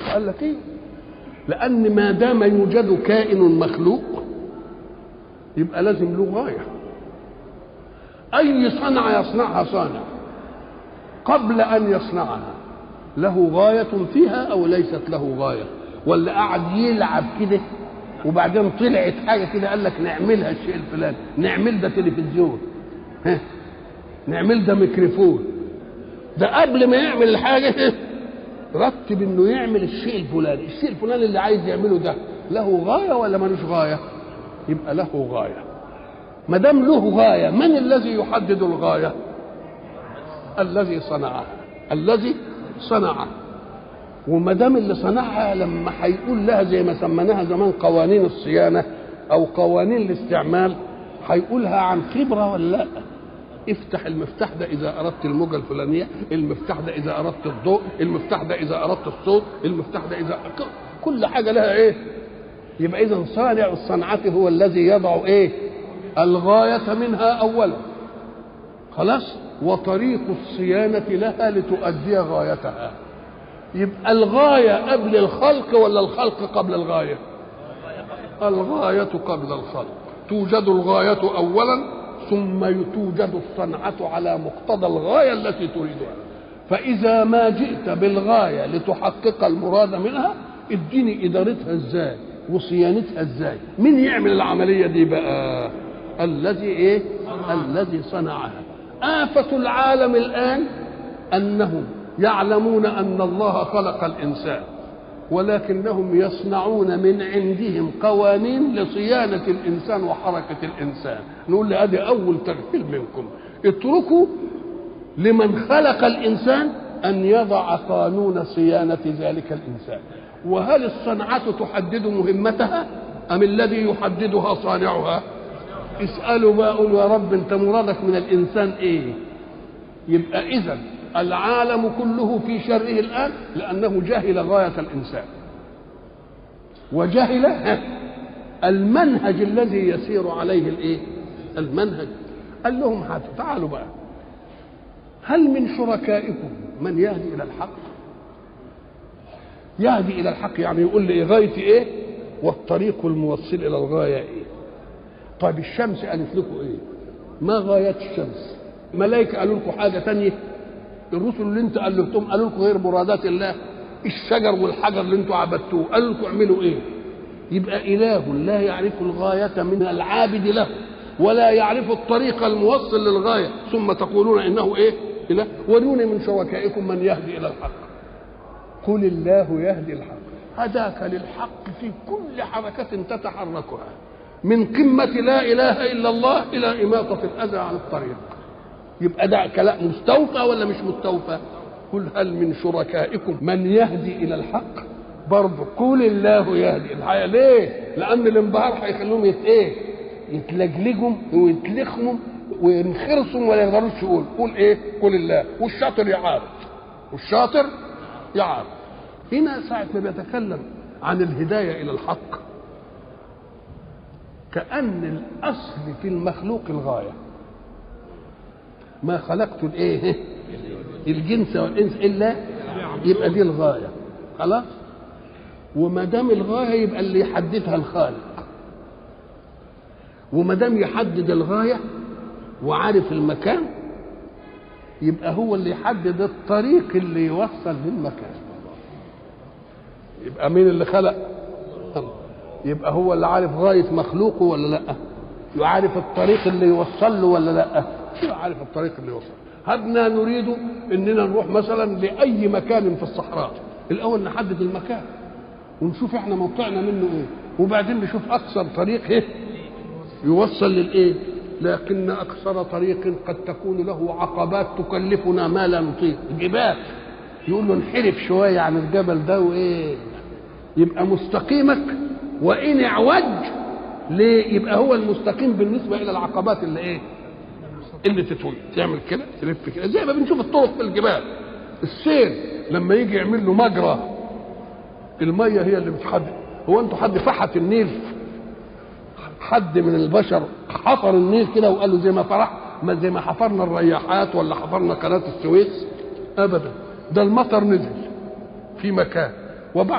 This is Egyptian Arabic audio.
قال لك ايه لان ما دام يوجد كائن مخلوق يبقى لازم له غايه اي صنعه يصنعها صانع قبل ان يصنعها له غايه فيها او ليست له غايه ولا قعد يلعب كده وبعدين طلعت حاجه كده قال لك نعملها الشيء الفلاني نعمل ده تلفزيون ها نعمل ده ميكروفون ده قبل ما يعمل الحاجه رتب انه يعمل الشيء الفلاني الشيء الفلاني اللي عايز يعمله ده له غايه ولا ملوش غايه يبقى له غايه ما دام له غايه من الذي يحدد الغايه الذي صنعها الذي صنعها وما دام اللي صنعها لما هيقول لها زي ما سميناها زمان قوانين الصيانه او قوانين الاستعمال هيقولها عن خبره ولا لا افتح المفتاح ده اذا اردت الموجه الفلانيه المفتاح ده اذا اردت الضوء المفتاح ده اذا اردت الصوت المفتاح ده اذا كل حاجه لها ايه يبقى اذا صانع الصنعه هو الذي يضع ايه الغايه منها اولا خلاص وطريق الصيانه لها لتؤدي غايتها يبقى الغايه قبل الخلق ولا الخلق قبل الغايه الغايه قبل الخلق توجد الغايه اولا ثم توجد الصنعة على مقتضى الغاية التي تريدها فإذا ما جئت بالغاية لتحقق المراد منها اديني إدارتها ازاي وصيانتها ازاي مين يعمل العملية دي بقى الذي ايه الذي صنعها آفة العالم الآن أنهم يعلمون أن الله خلق الإنسان ولكنهم يصنعون من عندهم قوانين لصيانة الإنسان وحركة الإنسان نقول له هذه أول تغفيل منكم اتركوا لمن خلق الإنسان أن يضع قانون صيانة ذلك الإنسان وهل الصنعة تحدد مهمتها أم الذي يحددها صانعها اسألوا بقى قولوا يا رب أنت مرادك من الإنسان إيه يبقى إذا العالم كله في شره الآن لأنه جهل غاية الإنسان وجهل المنهج الذي يسير عليه الإيه؟ المنهج قال لهم هاتوا تعالوا بقى هل من شركائكم من يهدي إلى الحق؟ يهدي إلى الحق يعني يقول لي غايتي إيه؟ والطريق الموصل إلى الغاية إيه؟ طيب الشمس قالت لكم إيه؟ ما غاية الشمس؟ ملائكة قالوا لكم حاجة تانية الرسل اللي انت الفتهم قالوا لكم غير مرادات الله الشجر والحجر اللي انتم عبدتوه قالوا لكم اعملوا ايه يبقى اله لا يعرف الغايه من العابد له ولا يعرف الطريق الموصل للغايه ثم تقولون انه ايه اله وروني من شركائكم من يهدي الى الحق قل الله يهدي الحق هداك للحق في كل حركه تتحركها من قمه لا اله الا الله الى اماطه الاذى عن الطريق يبقى ده كلام مستوفى ولا مش مستوفى قل هل من شركائكم من يهدي الى الحق برضه قول الله يهدي الحقيقه ليه لان الانبهار هيخليهم يت ايه يتلجلجوا ويتلخموا وينخرصوا ولا يقدروش يقول قول ايه قول الله والشاطر يعارض والشاطر يعارض هنا ساعة ما بيتكلم عن الهداية إلى الحق كأن الأصل في المخلوق الغاية ما خلقت الايه الجنس والانس الا يبقى دي الغايه خلاص وما دام الغايه يبقى اللي يحددها الخالق وما دام يحدد الغايه وعارف المكان يبقى هو اللي يحدد الطريق اللي يوصل للمكان يبقى مين اللي خلق يبقى هو اللي عارف غايه مخلوقه ولا لا يعرف الطريق اللي يوصل له ولا لا عارف الطريق اللي يوصل هبنا نريد اننا نروح مثلا لاي مكان في الصحراء الاول نحدد المكان ونشوف احنا موقعنا منه ايه وبعدين نشوف اقصر طريق ايه يوصل للايه لكن اقصر طريق قد تكون له عقبات تكلفنا ما لا نطيق جبال يقول له انحرف شويه عن الجبل ده وايه يبقى مستقيمك وان اعوج ليه يبقى هو المستقيم بالنسبه الى العقبات اللي ايه اللي تتوي تعمل كده تلف كده زي ما بنشوف الطرق في الجبال السيل لما يجي يعمل له مجرى الميه هي اللي بتحدد هو انتوا حد فحت النيل حد من البشر حفر النيل كده وقال له زي ما فرح ما زي ما حفرنا الرياحات ولا حفرنا قناه السويس ابدا ده المطر نزل في مكان وبعد